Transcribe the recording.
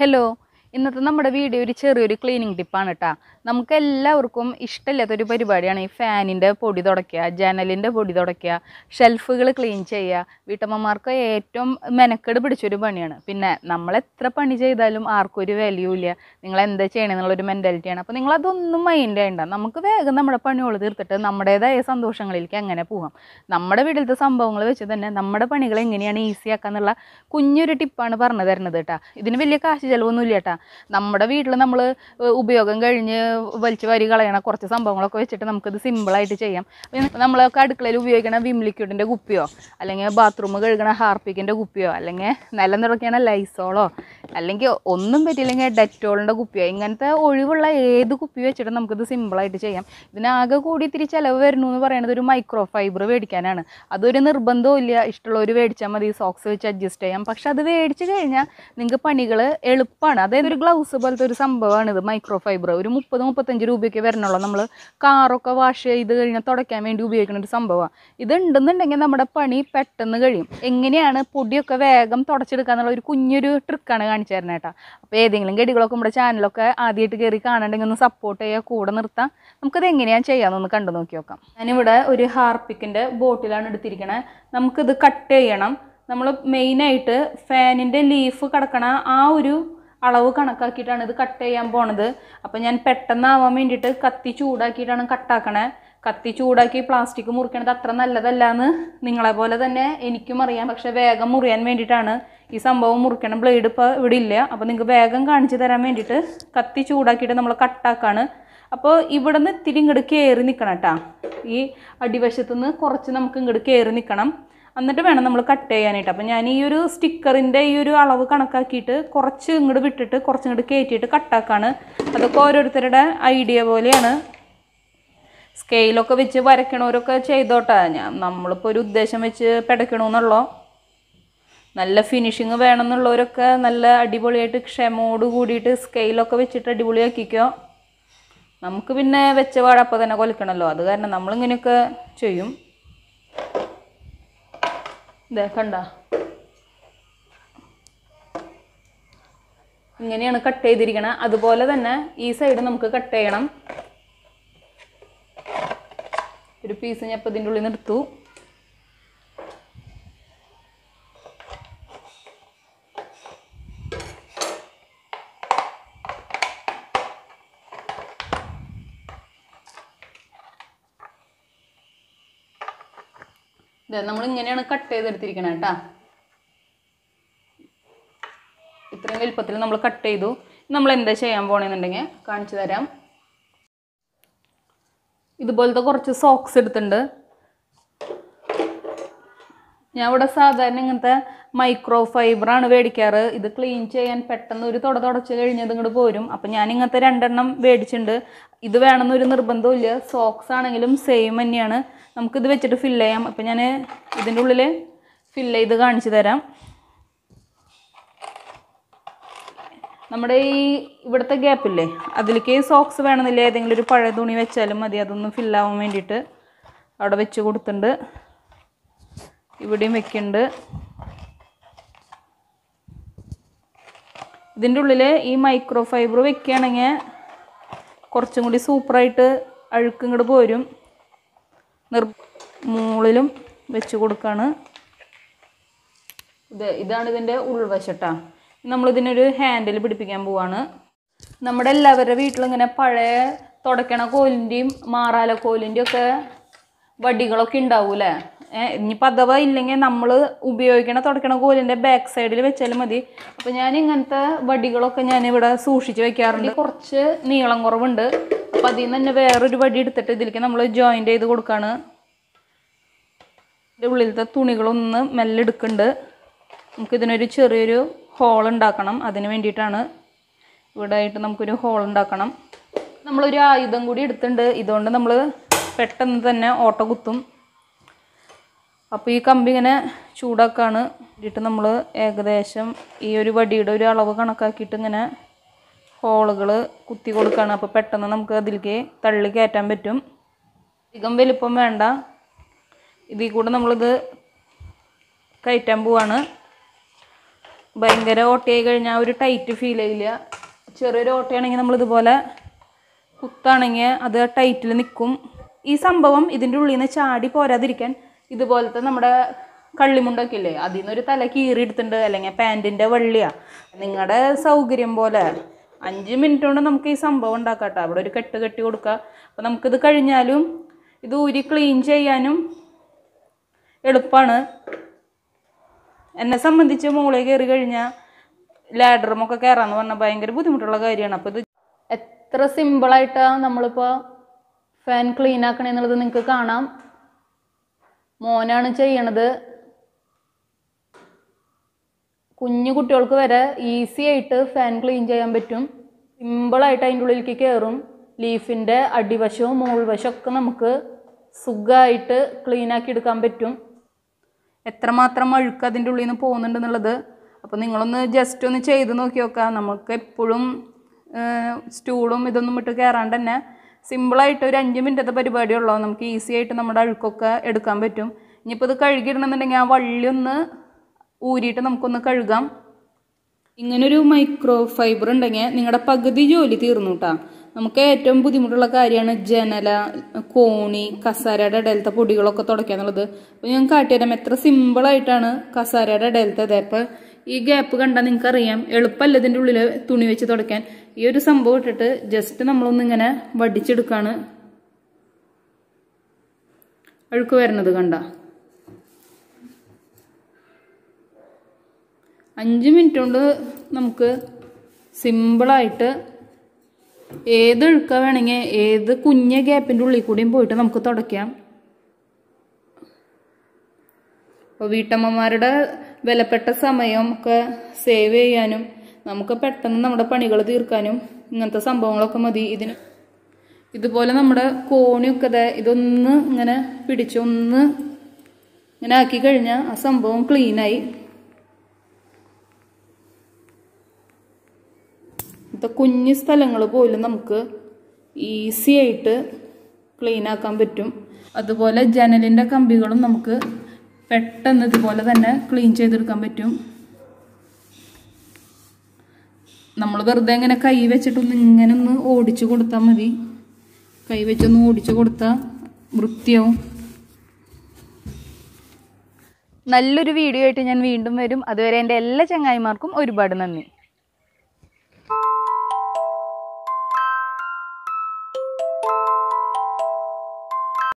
hello ഇന്നത്തെ നമ്മുടെ video ഒരു ചെറിയൊരു ക്ലീനിങ് ടിപ്പാണ് കേട്ടോ നമുക്ക് എല്ലാവർക്കും ഇഷ്ടമില്ലാത്തൊരു പരിപാടിയാണ് ഈ ഫാനിൻ്റെ പൊടി തുടയ്ക്കുക ജനലിൻ്റെ പൊടി തുടയ്ക്കുക ഷെൽഫുകൾ ക്ലീൻ ചെയ്യുക വീട്ടമ്മമാർക്ക് ഏറ്റവും മെനക്കെട് പിടിച്ചൊരു പണിയാണ് പിന്നെ നമ്മൾ എത്ര പണി ചെയ്താലും ആർക്കും ഒരു വാല്യൂ ഇല്ല നിങ്ങൾ എന്താ ചെയ്യണമെന്നുള്ളൊരു മെൻറ്റാലിറ്റിയാണ് അപ്പോൾ നിങ്ങൾ അതൊന്നും മൈൻഡ് ചെയ്യണ്ട നമുക്ക് വേഗം നമ്മുടെ പണികൾ തീർത്തിട്ട് നമ്മുടേതായ സന്തോഷങ്ങളിലേക്ക് അങ്ങനെ പോകാം നമ്മുടെ വീട്ടിലത്തെ സംഭവങ്ങൾ വെച്ച് തന്നെ നമ്മുടെ പണികൾ എങ്ങനെയാണ് ഈസി ആക്കാന്നുള്ള കുഞ്ഞൊരു ടിപ്പാണ് പറഞ്ഞു തരുന്നത് കേട്ടോ ഇതിന് വലിയ കാശ് ചിലവൊന്നും ഇല്ല കേട്ടോ നമ്മുടെ വീട്ടിൽ നമ്മൾ ഉപയോഗം കഴിഞ്ഞ് വലിച്ചു വാരി കളയണ കുറച്ച് സംഭവങ്ങളൊക്കെ വെച്ചിട്ട് നമുക്കിത് സിമ്പിളായിട്ട് ചെയ്യാം പിന്നെ നമ്മളൊക്കെ അടുക്കളയിൽ ഉപയോഗിക്കണ വിം ലിക്വിഡിൻ്റെ കുപ്പിയോ അല്ലെങ്കിൽ ബാത്റൂം കഴുകണ ഹാർപ്പിക്കിൻ്റെ കുപ്പിയോ അല്ലെങ്കിൽ നിലം തുടയ്ക്കണ ലൈസോളോ അല്ലെങ്കിൽ ഒന്നും പറ്റിയില്ലെങ്കിൽ ഡെറ്റോളിൻ്റെ കുപ്പിയോ ഇങ്ങനത്തെ ഒഴിവുള്ള ഏത് കുപ്പി വെച്ചിട്ട് നമുക്കിത് സിമ്പിളായിട്ട് ചെയ്യാം ഇതിനാകെ കൂടി ഇത്തിരി ചിലവ് വരുന്നു എന്ന് പറയുന്നത് ഒരു മൈക്രോ ഫൈബർ മേടിക്കാനാണ് അതൊരു നിർബന്ധവും ഇല്ല ഇഷ്ടമുള്ളവർ മേടിച്ചാൽ മതി സോക്സ് വെച്ച് അഡ്ജസ്റ്റ് ചെയ്യാം പക്ഷെ അത് മേടിച്ച് കഴിഞ്ഞാൽ നിങ്ങൾക്ക് പണികൾ എളുപ്പമാണ് അതായത് ഒരു ഗ്ലൗസ് പോലത്തെ ഒരു സംഭവമാണ് ഇത് മൈക്രോ ഫൈബർ ഒരു മുപ്പത് മുപ്പത്തഞ്ച് രൂപയ്ക്ക് വരണുള്ളൂ നമ്മൾ കാറൊക്കെ വാഷ് ചെയ്ത് കഴിഞ്ഞാൽ തുടയ്ക്കാൻ വേണ്ടി ഉപയോഗിക്കുന്ന ഒരു സംഭവമാണ് ഇത് ഉണ്ടെന്നുണ്ടെങ്കിൽ നമ്മുടെ പണി പെട്ടെന്ന് കഴിയും എങ്ങനെയാണ് പൊടിയൊക്കെ വേഗം തുടച്ചെടുക്കുക എന്നുള്ള ഒരു കുഞ്ഞൊരു ട്രിക്കാണ് കാണിച്ചു തരുന്നത് കേട്ടോ അപ്പോൾ ഏതെങ്കിലും ഗടികളൊക്കെ നമ്മുടെ ചാനലൊക്കെ ആദ്യമായിട്ട് കയറി കാണണ്ടെങ്കിൽ ഒന്ന് സപ്പോർട്ട് ചെയ്യുക കൂടെ നിർത്താം നമുക്കത് എങ്ങനെയാണ് ചെയ്യാമെന്നൊന്ന് കണ്ടു നോക്കി നോക്കാം ഞാനിവിടെ ഒരു ഹാർപ്പിക്കിൻ്റെ ബോട്ടിലാണ് എടുത്തിരിക്കണത് നമുക്കിത് കട്ട് ചെയ്യണം നമ്മൾ മെയിനായിട്ട് ഫാനിൻ്റെ ലീഫ് കിടക്കണ ആ ഒരു അളവ് കണക്കാക്കിയിട്ടാണ് ഇത് കട്ട് ചെയ്യാൻ പോണത് അപ്പം ഞാൻ പെട്ടെന്നാവാൻ വേണ്ടിയിട്ട് കത്തി ചൂടാക്കിയിട്ടാണ് കട്ടാക്കണേ കത്തി ചൂടാക്കി പ്ലാസ്റ്റിക് മുറിക്കണത് അത്ര നല്ലതല്ല എന്ന് നിങ്ങളെ പോലെ തന്നെ എനിക്കും അറിയാം പക്ഷെ വേഗം മുറിയാൻ വേണ്ടിയിട്ടാണ് ഈ സംഭവം മുറിക്കണം ബ്ലേഡ് ഇപ്പോൾ ഇവിടെ ഇല്ല അപ്പോൾ നിങ്ങൾക്ക് വേഗം കാണിച്ചു തരാൻ വേണ്ടിയിട്ട് കത്തി ചൂടാക്കിയിട്ട് നമ്മൾ കട്ടാക്കാണ് അപ്പോൾ ഇവിടെ നിന്ന് ഇത്തിരി ഇങ്ങോട്ട് കയറി നിൽക്കണം കേട്ടോ ഈ അടിവശത്തു നിന്ന് കുറച്ച് നമുക്ക് ഇങ്ങോട്ട് കയറി നിൽക്കണം എന്നിട്ട് വേണം നമ്മൾ കട്ട് ചെയ്യാനായിട്ട് അപ്പം ഞാൻ ഈ ഒരു സ്റ്റിക്കറിൻ്റെ ഈ ഒരു അളവ് കണക്കാക്കിയിട്ട് കുറച്ച് ഇങ്ങോട്ട് വിട്ടിട്ട് കുറച്ച് ഇങ്ങോട്ട് കയറ്റിയിട്ട് കട്ടാക്കാണ് അതൊക്കെ ഓരോരുത്തരുടെ ഐഡിയ പോലെയാണ് സ്കെയിലൊക്കെ വെച്ച് വരയ്ക്കണവരൊക്കെ ചെയ്തോട്ടെ ഞാൻ നമ്മളിപ്പോൾ ഒരു ഉദ്ദേശം വെച്ച് പിടയ്ക്കണമെന്നുള്ളോ നല്ല ഫിനിഷിങ് വേണമെന്നുള്ളവരൊക്കെ നല്ല അടിപൊളിയായിട്ട് ക്ഷമോട് കൂടിയിട്ട് സ്കെയിലൊക്കെ വെച്ചിട്ട് അടിപൊളിയാക്കിക്കോ നമുക്ക് പിന്നെ വെച്ച വാഴപ്പം തന്നെ കൊലിക്കണമല്ലോ അത് കാരണം നമ്മളിങ്ങനെയൊക്കെ ചെയ്യും ഇതേ കണ്ട ഇങ്ങനെയാണ് കട്ട് ചെയ്തിരിക്കണത് അതുപോലെ തന്നെ ഈ സൈഡ് നമുക്ക് കട്ട് ചെയ്യണം ഒരു പീസ് ഞാൻ ഇപ്പം ഇതിൻ്റെ ഉള്ളിൽ നിന്ന് എടുത്തു നമ്മൾ ഇങ്ങനെയാണ് കട്ട് ചെയ്തെടുത്തിരിക്കണത് കേട്ടാ ഇത്രയും വലുപ്പത്തിൽ നമ്മൾ കട്ട് ചെയ്തു നമ്മൾ എന്താ ചെയ്യാൻ പോണെന്നുണ്ടെങ്കിൽ കാണിച്ചു തരാം ഇതുപോലത്തെ കുറച്ച് സോക്സ് എടുത്തിട്ടുണ്ട് ഞാൻ ഇവിടെ സാധാരണ ഇങ്ങനത്തെ മൈക്രോ ഫൈബറാണ് മേടിക്കാറ് ഇത് ക്ലീൻ ചെയ്യാൻ പെട്ടെന്ന് ഒരു തുട തുടച്ച് കഴിഞ്ഞത് ഇങ്ങോട്ട് പോരും അപ്പം ഞാൻ ഇങ്ങനത്തെ രണ്ടെണ്ണം മേടിച്ചിട്ടുണ്ട് ഇത് വേണമെന്നൊരു നിർബന്ധമില്ല സോക്സ് ആണെങ്കിലും സെയിം തന്നെയാണ് നമുക്കിത് വെച്ചിട്ട് ഫില്ല് ചെയ്യാം അപ്പം ഞാൻ ഇതിൻ്റെ ഉള്ളിൽ ഫില്ല് ചെയ്ത് കാണിച്ചു തരാം നമ്മുടെ ഈ ഇവിടുത്തെ ഗ്യാപ്പില്ലേ അതിലേക്ക് സോക്സ് വേണമെന്നില്ല ഏതെങ്കിലും ഒരു പഴയ തുണി വെച്ചാലും മതി അതൊന്ന് ഫില്ലാവാൻ വേണ്ടിയിട്ട് അവിടെ വെച്ച് കൊടുത്തിട്ടുണ്ട് ഇവിടെയും വെക്കുന്നുണ്ട് ഇതിൻ്റെ ഉള്ളിൽ ഈ മൈക്രോ ഫൈബർ വെക്കുകയാണെങ്കിൽ കുറച്ചും കൂടി സൂപ്പറായിട്ട് അഴുക്കും ഇങ്ങോട്ട് പോരും നിർ മുകളിലും വെച്ച് കൊടുക്കുകയാണ് ഇത് ഇതാണ് ഇതിൻ്റെ ഉൾവശട്ടാ നമ്മളിതിനൊരു ഹാൻഡിൽ പിടിപ്പിക്കാൻ പോവാണ് നമ്മുടെ എല്ലാവരുടെ വീട്ടിലിങ്ങനെ പഴയ തുടയ്ക്കണ കോലിൻ്റെയും മാറാല കോലിൻ്റെയും ഒക്കെ വടികളൊക്കെ ഉണ്ടാവൂലേ ഇനിയിപ്പോൾ അഥവാ ഇല്ലെങ്കിൽ നമ്മൾ ഉപയോഗിക്കണ തുടയ്ക്കണ കോലിൻ്റെ ബാക്ക് സൈഡിൽ വെച്ചാലും മതി അപ്പോൾ ഞാൻ ഇങ്ങനത്തെ വടികളൊക്കെ ഞാൻ ഇവിടെ സൂക്ഷിച്ച് വെക്കാറുണ്ട് കുറച്ച് നീളം കുറവുണ്ട് അപ്പോൾ അതിൽ നിന്ന് തന്നെ വേറൊരു വടി എടുത്തിട്ട് ഇതിലേക്ക് നമ്മൾ ജോയിൻ്റ് ചെയ്ത് കൊടുക്കുകയാണ് ഇതിൻ്റെ ഉള്ളിലത്തെ തുണികളൊന്ന് മെല്ലെ എടുക്കുന്നുണ്ട് നമുക്കിതിനൊരു ചെറിയൊരു ഹോൾ ഉണ്ടാക്കണം അതിന് വേണ്ടിയിട്ടാണ് ഇവിടെ ആയിട്ട് നമുക്കൊരു ഹോൾ ഉണ്ടാക്കണം നമ്മളൊരു ആയുധം കൂടി എടുത്തിട്ടുണ്ട് ഇതുകൊണ്ട് നമ്മൾ പെട്ടെന്ന് തന്നെ ഓട്ട കുത്തും അപ്പോൾ ഈ കമ്പി ഇങ്ങനെ ചൂടാക്കാണ് എന്നിട്ട് നമ്മൾ ഏകദേശം ഈ ഒരു വടിയുടെ ഒരു അളവ് കണക്കാക്കിയിട്ട് ഇങ്ങനെ ഹോളുകൾ കുത്തി കൊടുക്കുകയാണ് അപ്പോൾ പെട്ടെന്ന് നമുക്ക് അതിലേക്ക് തള്ളി കയറ്റാൻ പറ്റും അധികം വലിപ്പം വേണ്ട ഇതിൽ കൂടെ നമ്മളിത് കയറ്റാൻ പോവാണ് ഭയങ്കര ഓട്ടയായി കഴിഞ്ഞാൽ ഒരു ടൈറ്റ് ഫീൽ ചെയ്യില്ല ചെറിയൊരു ഓട്ടയാണെങ്കിൽ നമ്മളിതുപോലെ കുത്താണെങ്കിൽ അത് ടൈറ്റിൽ നിൽക്കും ഈ സംഭവം ഇതിൻ്റെ ഉള്ളിൽ നിന്ന് ചാടി പോരാതിരിക്കാൻ ഇതുപോലത്തെ നമ്മുടെ കള്ളിമുണ്ടൊക്കെ ഇല്ലേ അതിൽ നിന്നൊരു തല കീറിയെടുത്തിട്ടുണ്ട് അല്ലെങ്കിൽ പാൻറ്റിൻ്റെ വള്ളിയാ നിങ്ങളുടെ സൗകര്യം പോലെ അഞ്ച് മിനിറ്റ് കൊണ്ട് നമുക്ക് ഈ സംഭവം ഉണ്ടാക്കാം കേട്ടോ അവിടെ ഒരു കെട്ട് കെട്ടി കൊടുക്കുക അപ്പോൾ നമുക്കിത് കഴിഞ്ഞാലും ഇത് ഊരി ക്ലീൻ ചെയ്യാനും എളുപ്പമാണ് എന്നെ സംബന്ധിച്ച് മുകളിൽ കയറി കഴിഞ്ഞാൽ ലാഡറുമൊക്കെ കയറാന്ന് പറഞ്ഞാൽ ഭയങ്കര ബുദ്ധിമുട്ടുള്ള കാര്യമാണ് അപ്പോൾ ഇത് എത്ര സിമ്പിളായിട്ടാണ് നമ്മളിപ്പോൾ ഫാൻ ക്ലീൻ ആക്കണെന്നുള്ളത് നിങ്ങൾക്ക് കാണാം മോനാണ് ചെയ്യണത് കുഞ്ഞു കുട്ടികൾക്ക് വരെ ഈസി ആയിട്ട് ഫാൻ ക്ലീൻ ചെയ്യാൻ പറ്റും സിമ്പിളായിട്ട് അതിൻ്റെ ഉള്ളിലേക്ക് കയറും ലീഫിൻ്റെ അടിവശവും മുകൾവശവും ഒക്കെ നമുക്ക് സുഖമായിട്ട് ക്ലീൻ ആക്കി എടുക്കാൻ പറ്റും എത്രമാത്രം അഴുക്ക് അതിൻ്റെ ഉള്ളിൽ നിന്ന് പോകുന്നുണ്ടെന്നുള്ളത് അപ്പോൾ നിങ്ങളൊന്ന് ജസ്റ്റ് ഒന്ന് ചെയ്ത് നോക്കി നോക്കുക നമുക്ക് എപ്പോഴും സ്റ്റൂളും ഇതൊന്നും ഇട്ട് കയറാണ്ട് തന്നെ സിമ്പിളായിട്ട് ഒരു അഞ്ച് മിനിറ്റത്തെ പരിപാടിയുള്ളൂ നമുക്ക് ഈസി ആയിട്ട് നമ്മുടെ അഴുക്കൊക്കെ എടുക്കാൻ പറ്റും ഇനിയിപ്പോൾ ഇത് കഴുകിയിടണമെന്നുണ്ടെങ്കിൽ ആ വള്ളി ഒന്ന് ഊരിയിട്ട് നമുക്കൊന്ന് കഴുകാം ഇങ്ങനൊരു മൈക്രോ ഫൈബർ ഉണ്ടെങ്കിൽ നിങ്ങളുടെ പകുതി ജോലി തീർന്നു കേട്ടോ നമുക്ക് ഏറ്റവും ബുദ്ധിമുട്ടുള്ള കാര്യമാണ് ജനല കോണി കസാരയുടെ ഇടയിലത്തെ പൊടികളൊക്കെ തുടയ്ക്കുക എന്നുള്ളത് അപ്പോൾ ഞാൻ കാട്ടിത്തരാം എത്ര സിമ്പിളായിട്ടാണ് കസാരയുടെ ഇടയിലത്തെ അതെ അപ്പോൾ ഈ ഗ്യാപ്പ് കണ്ടാൽ നിങ്ങൾക്ക് അറിയാം എളുപ്പമല്ല ഇതിൻ്റെ ഉള്ളിൽ തുണി വെച്ച് തുടയ്ക്കാൻ ഈ ഒരു സംഭവം ഇട്ടിട്ട് ജസ്റ്റ് നമ്മളൊന്നിങ്ങനെ വടിച്ചെടുക്കാണ് അഴുക്ക് വരുന്നത് കണ്ട അഞ്ച് മിനിറ്റ് കൊണ്ട് നമുക്ക് സിമ്പിളായിട്ട് ഏത് ഒഴുക്ക വേണമെങ്കിൽ ഏത് കുഞ്ഞ ഗ്യാപ്പിൻ്റെ ഉള്ളിൽ കൂടിയും പോയിട്ട് നമുക്ക് തുടയ്ക്കാം അപ്പോൾ വീട്ടമ്മമാരുടെ വിലപ്പെട്ട സമയം ഒക്കെ സേവ് ചെയ്യാനും നമുക്ക് പെട്ടെന്ന് നമ്മുടെ പണികൾ തീർക്കാനും ഇങ്ങനത്തെ സംഭവങ്ങളൊക്കെ മതി ഇതിന് ഇതുപോലെ നമ്മുടെ കോണിയൊക്കെ ദേ ഇതൊന്ന് ഇങ്ങനെ പിടിച്ചൊന്ന് ഇങ്ങനെ ആക്കി കഴിഞ്ഞാൽ ആ സംഭവം ക്ലീനായി ഇങ്ങനത്തെ കുഞ്ഞു സ്ഥലങ്ങൾ പോലും നമുക്ക് ഈസി ആയിട്ട് ക്ലീൻ ആക്കാൻ പറ്റും അതുപോലെ ജനലിൻ്റെ കമ്പികളും നമുക്ക് പെട്ടെന്ന് ഇതുപോലെ തന്നെ ക്ലീൻ ചെയ്തെടുക്കാൻ പറ്റും നമ്മൾ വെറുതെ ഇങ്ങനെ കൈ വെച്ചിട്ടൊന്ന് ഇങ്ങനെ ഒന്ന് ഓടിച്ചു കൊടുത്താൽ മതി കൈ വെച്ചൊന്ന് ഓടിച്ചു കൊടുത്താൽ വൃത്തിയാവും നല്ലൊരു വീഡിയോ ആയിട്ട് ഞാൻ വീണ്ടും വരും അതുവരെ എൻ്റെ എല്ലാ ചങ്ങായിമാർക്കും ഒരുപാട് നന്ദി